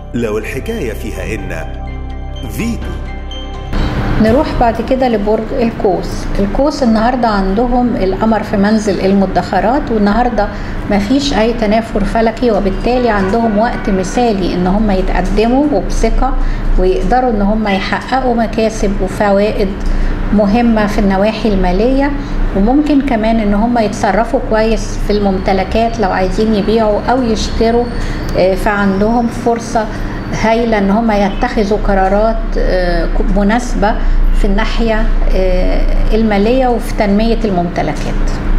لو الحكاية فيها إن فيتو نروح بعد كده لبرج القوس القوس النهاردة عندهم القمر في منزل المدخرات والنهاردة مفيش أي تنافر فلكي وبالتالي عندهم وقت مثالي إن هم يتقدموا وبثقة ويقدروا إن هم يحققوا مكاسب وفوائد مهمة في النواحي المالية وممكن كمان ان هم يتصرفوا كويس في الممتلكات لو عايزين يبيعوا او يشتروا آه، فعندهم فرصة هايلة ان هم يتخذوا قرارات آه، مناسبة في الناحية آه، المالية وفي تنمية الممتلكات